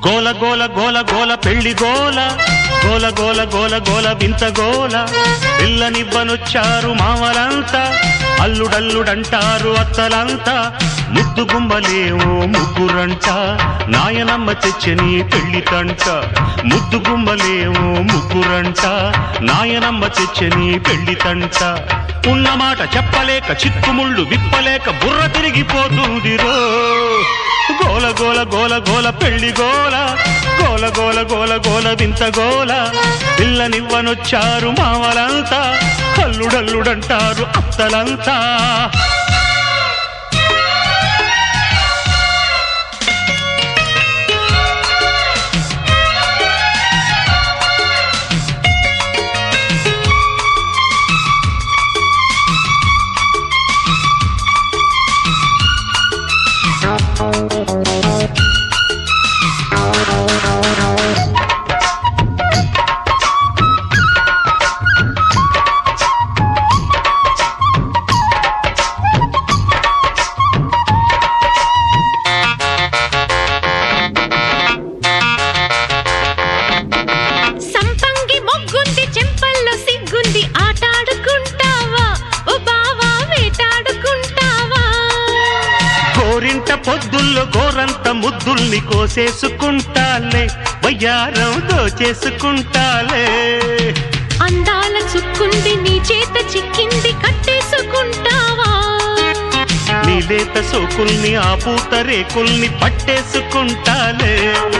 గోల గోల గోల గోల పెళ్లి గోల గోల గోల గోల గోల వింత గోల పిల్లనివ్వనొచ్చారు మామలంతా అల్లుడల్లుడంటారు అత్తలంతా ముద్దు గుమ్మలేమో ముగ్గురంట నాయనమ్మ తెచ్చని పెళ్లి తంట ముద్దు గుమ్మలేమో ముగ్గురంట నాయనమ్మ తెచ్చని పెళ్లి తంట ఉన్నమాట చెప్పలేక చిక్కుముళ్ళు విప్పలేక బుర్ర తిరిగిపోతుందిరో గోల గోల గోల గోల పెళ్లి గోల గోల గోల గోల గోల వింత గోల పిల్లనివ్వనొచ్చారు మామలంతా కల్లుడల్లుడంటారు అత్తలంతా సంపంగి మొగ్గుంది చెంపల్లో సిగ్గుంది ఆటాడుకుంటావా ఓ బావా వేటాడుకుంటావా గోరింట పొద్దుల్లో గోరంత ముద్దుల్ని కోసేసుకుంటాలే వయ్యారం దోచేసుకుంటాలే అందాల చుక్కుంది నీ చేత చిక్కింది కట్టేసుకుంటావా నీలేత సోకుల్ని ఆ పూత రేకుల్ని పట్టేసుకుంటాలే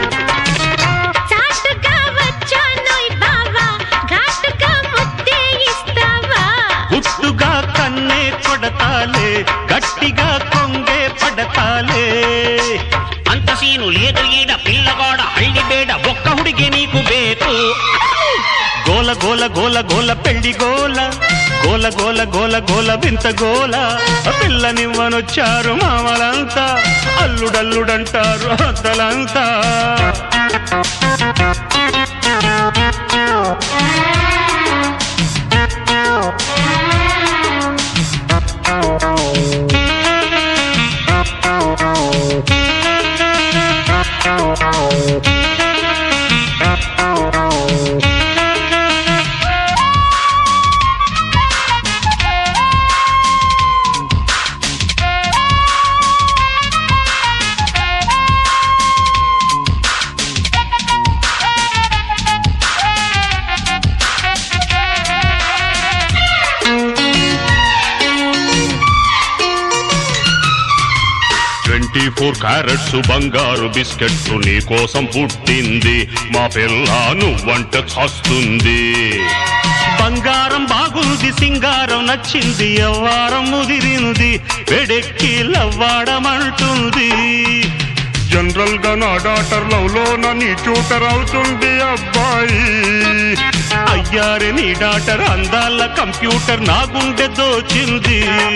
చాటుగా వచ్చానోయ్ బావా ఘాటుగా ముద్దే ఇస్తావా గుట్టుగా కన్నే కొడతాలే గట్టిగా కొంగే పడతాలే అంత సీను లేదు ఈడ పిల్లగాడ హళ్ళి బేడ ఒక్క హుడికి నీకు బేకు గోల గోల గోల గోల పెళ్లి గోల గోల గోల గోల గోల వింత గోల పిల్లనివ్వనొచ్చారు మామలంతా అల్లుడల్లుడంటారు అద్దలంతా ట్వంటీ ఫోర్ క్యారెట్స్ బంగారు బిస్కెట్స్ నీ కోసం పుట్టింది మా పిల్ల నువ్వంట చస్తుంది బంగారం బాగుంది సింగారం నచ్చింది ఎవ్వారం ముదిరింది వెడెక్కి లవ్వాడమంటుంది జనరల్ గా నా డాటర్ లవ్ లో నీ ట్యూటర్ అవుతుంది అబ్బాయి అయ్యారే నీ డాటర్ అందాల కంప్యూటర్ నా గుండె దోచింది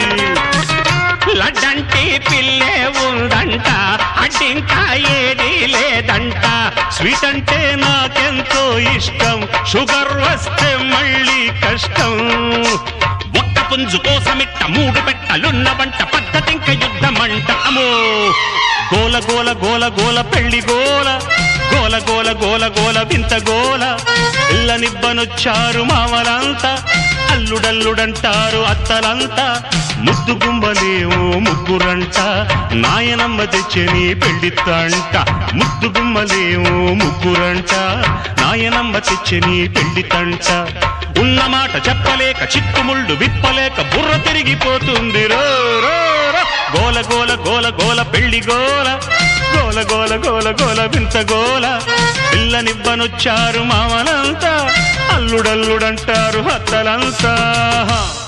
లడ్డంటే పిల్లే ఉందంట అడ్డింకా ఏడీ లేదంట స్వీట్ అంటే నాకెంతో ఇష్టం షుగర్ వస్తే మళ్ళీ కష్టం ఒక్క పుంజు కోసమిట్ట మూడు పెట్టలున్న వంట పద్ధతింక యుద్ధమంట అమో గోల గోల గోల గోల పెళ్లి గోల గోల గోల గోల గోల వింత గోల పిల్లనిబ్బనొచ్చారు మామలంతా అల్లుడల్లుడంటారు అత్తలంతా ముద్దు గుమ్మలేమో ముగ్గురంట నాయనమ్మ తెచ్చని పెళ్లి తంట ముద్దు గుమ్మలేమో ముగ్గురంట నాయనమ్మ తెచ్చని పెళ్లి తంట ఉన్నమాట చెప్పలేక చిక్కుముళ్ళు విప్పలేక బుర్ర తిరిగిపోతుంది రో రో రో. గోల గోల గోల గోల పెళ్లి గోల గోల గోల గోల గోల వింత గోల పిల్లనివ్వనొచ్చారు మామలంతా అల్లుడల్లుడంటారు అత్తలంతా